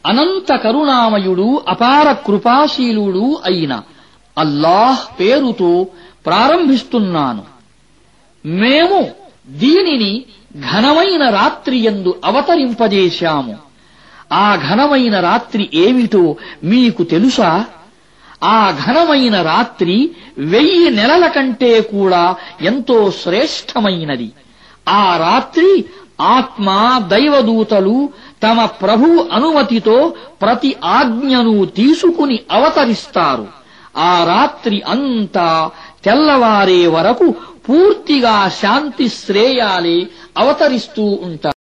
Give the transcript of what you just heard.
అనంత కరుణామయుడు అపార కృపాశీలుడు అయిన అల్లాహ్ పేరుతో ప్రారంభిస్తున్నాను మేము దీనిని ఘనమైన రాత్రి యందు అవతరింపజేశాము ఆ ఘనమైన రాత్రి ఏమిటో మీకు తెలుసా ఆ ఘనమైన రాత్రి వెయ్యి నెలల కంటే కూడా ఎంతో శ్రేష్టమైనది ఆ రాత్రి ఆత్మ దైవదూతలు తమ ప్రభు అనుమతితో ప్రతి ఆజ్ఞను తీసుకుని అవతరిస్తారు ఆ రాత్రి అంతా తెల్లవారే వరకు పూర్తిగా శాంతి శ్రేయాలే అవతరిస్తూ ఉంటారు